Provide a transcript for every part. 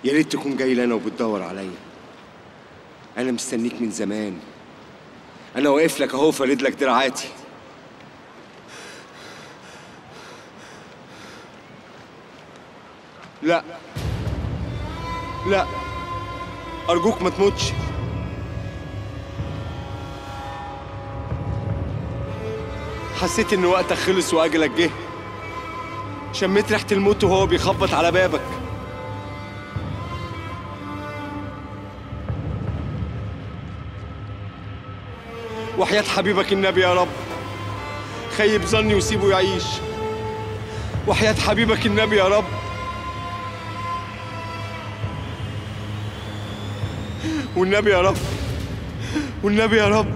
يا ريت تكون جاي لنا وبتدور عليا انا مستنيك من زمان انا واقف لك اهو فارد لك دراعاتي لا لا ارجوك ما تموتش حسيت ان وقتك خلص واجلك جه شميت ريحه الموت وهو بيخبط على بابك وحياة حبيبك النبي يا رب خيب ظني وسيبه يعيش وحياة حبيبك النبي يا رب والنبي يا رب والنبي يا رب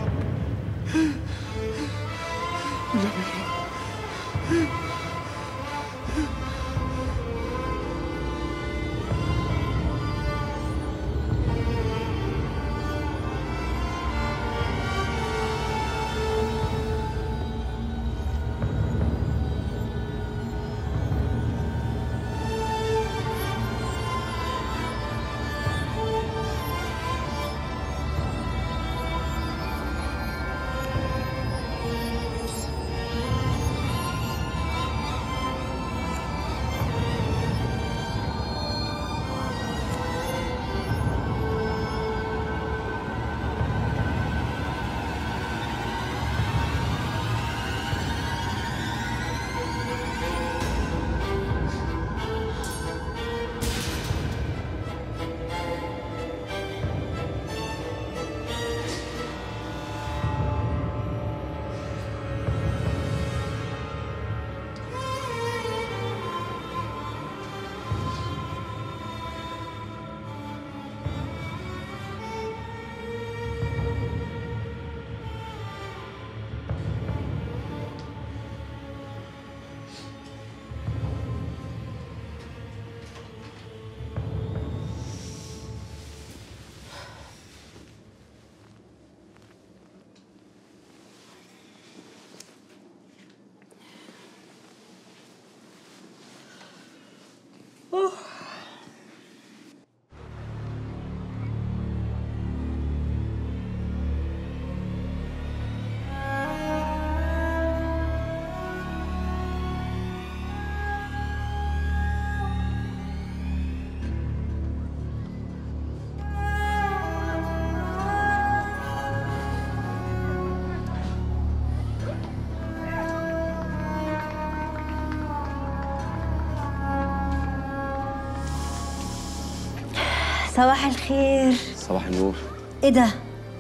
صباح الخير صباح النور ايه ده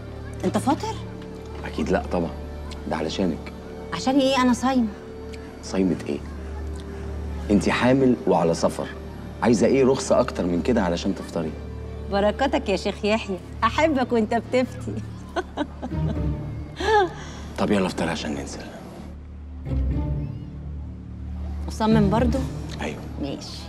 انت فاطر اكيد لا طبعا ده علشانك عشان ايه انا صايمه صايمة ايه انت حامل وعلى سفر عايزه ايه رخصه اكتر من كده علشان تفطري بركاتك يا شيخ يحيى احبك وانت بتفتي طب يلا افطري عشان ننزل مصمم برضو ايوه ماشي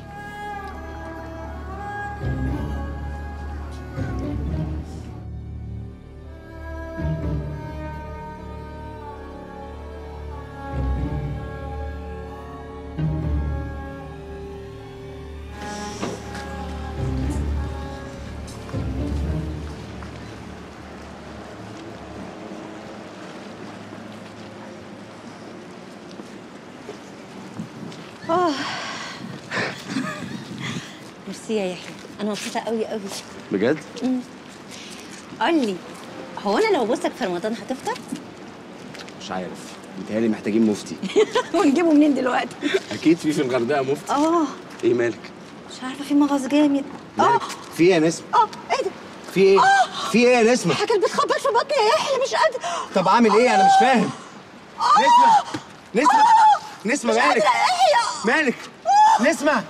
آه. ميرسي يا يحيى انا مبسوطه قوي قوي بجد قول لي هو انا لو بوسك في رمضان هتفطر مش عارف متهيألي محتاجين مفتي ونجيبه منين دلوقتي اكيد في في الغردقه مفتي اه ايه مالك مش عارفه في مغص جامد اه مالك في ايه يا نسمه اه ايه ده في ايه في ايه يا نسمه حاجه بتخبط في بطني يا يحيى مش قادره طب اعمل ايه انا مش فاهم نسمه نسمه نسمه مش مالك قادره يا يحيى مالك نسمه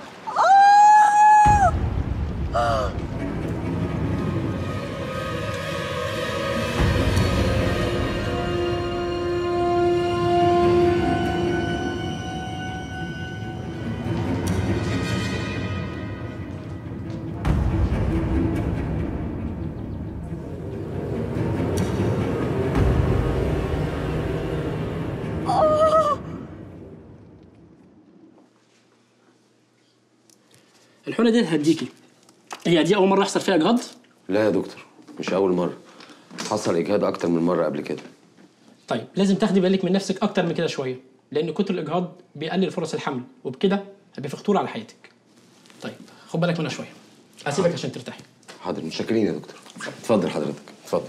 الحونه دي هديكي هي دي اول مره يحصل فيها اجهاض لا يا دكتور مش اول مره حصل اجهاض اكتر من مره قبل كده طيب لازم تاخدي بالك من نفسك اكتر من كده شويه لان كتر الاجهاض بيقلل فرص الحمل وبكده هيبقى في خطوره على حياتك طيب خد بالك منها شويه هسيبك عشان ترتاحي حاضر متشكرين يا دكتور اتفضل حضرتك اتفضل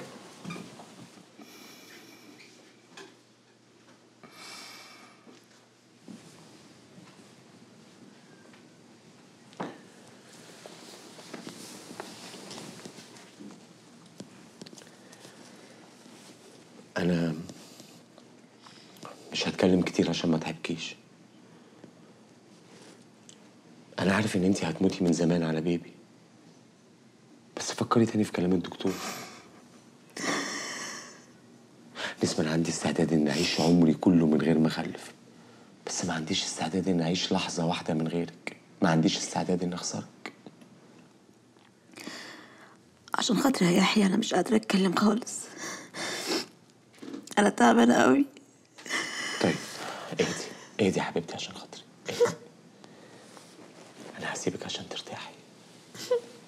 انا مش هتكلم كتير عشان ما تعبكيش انا عارف ان انتي هتموتي من زمان على بيبي بس فكري تاني في كلام الدكتور نسمة أنا عندي استعداد إن أعيش عمري كله من غير ما أخلف بس ما عنديش استعداد إن أعيش لحظة واحدة من غيرك ما عنديش استعداد إن أخسرك عشان خاطري يا يحيى انا مش قادره اتكلم خالص انا تعبانه قوي طيب اهدي اهدي يا حبيبتي عشان خاطري اهدي أنا هسيبك عشان ترتاحي